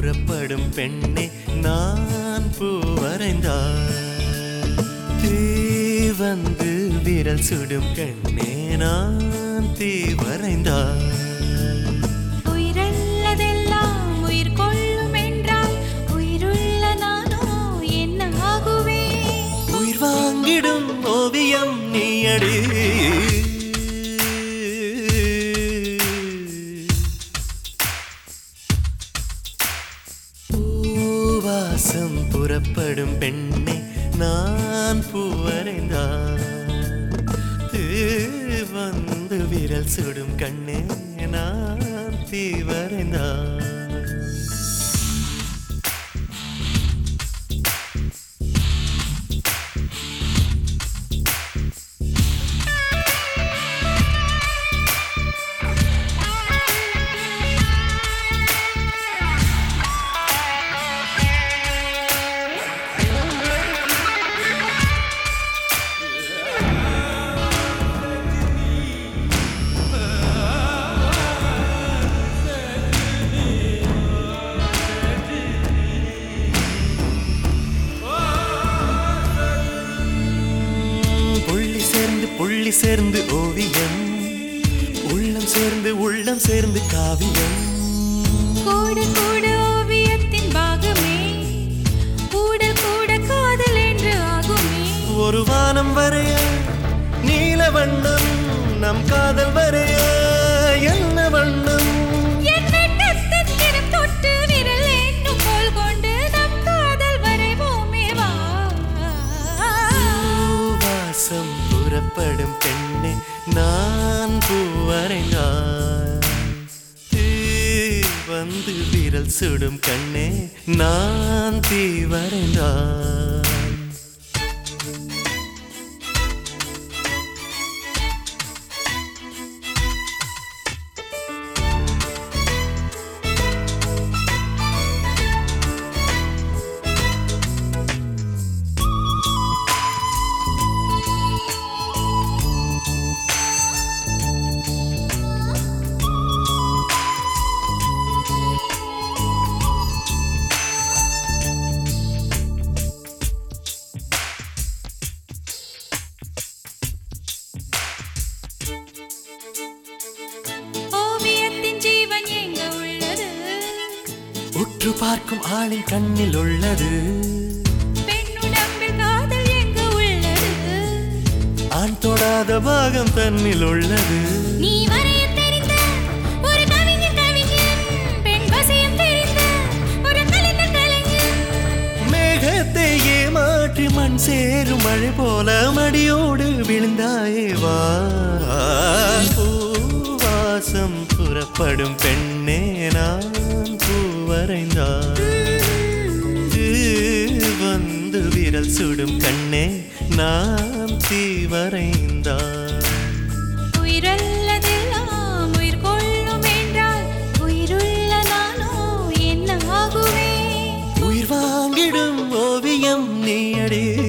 புறப்படும் பெண்ணே நான் பூ வரைந்தார் தீ வந்து விரல் சுடும் கண்ணே நான் தீ வரைந்தார் உயிரல்லதெல்லாம் உயிர் கொள்ளும் என்றால் உயிருள்ள நானோ என்ன ஆகுவேன் உயிர் வாங்கிடும் ஓவியம் நீ அடி பூவாசம் புறப்படும் பெண்ணே நான் பூவரைந்தான் வந்து விரல் சுடும் கண்ணே நான் தீவரைந்தான் புள்ளி சேர்ந்து புள்ளி சேர்ந்து ஓவியம் உள்ளம் சேர்ந்து உள்ளம் சேர்ந்து காவியம் கூட கூட ஓவியத்தின் பாகமே கூட கூட காதல் என்று ஆகுமே ஒரு வானம் வரைய நீல வண்ணம் நம் காதல் வரைய என்ன வண்ணம் என் வெட்டத்தின் தினம் தொட்டு விரல் என்னும் கோல் கொண்டு நம் காதல் வரைவோமே வா வாசம் புறப்படும் பெண்ணே நான் பூவரைந்தான் தீ வந்து விரல் சுடும் கண்ணே நான் தீ வரைந்தான் ஓவியத்தின் ஜீவன் எங்க உள்ளது உற்று பார்க்கும் ஆளின் கண்ணில் உள்ளது பெண்ணுடம்பில் காதல் எங்க உள்ளது ஆண் தொடாத பாகம் தன்னில் உள்ளது நீ வரைய தெரிந்த ஒரு கவிஞன் கவிஞன் பெண் வசியம் தெரிந்த ஒரு கலைஞர் கலைஞன் மேகத்தை ஏமாற்றி மண் சேரும் மழை போல மடியோடு விழுந்தாயே வா பூவாசம் புறப்படும் பெண்ணே நான் பூவரைந்தான் வந்து விரல் சுடும் கண்ணே நான் தீவரைந்தான் உயிரல்லதெல்லாம் உயிர் கொள்ளும் என்றால் உயிருள்ள நானோ என்ன ஆகுவேன் உயிர் வாங்கிடும் ஓவியம் நீ அடி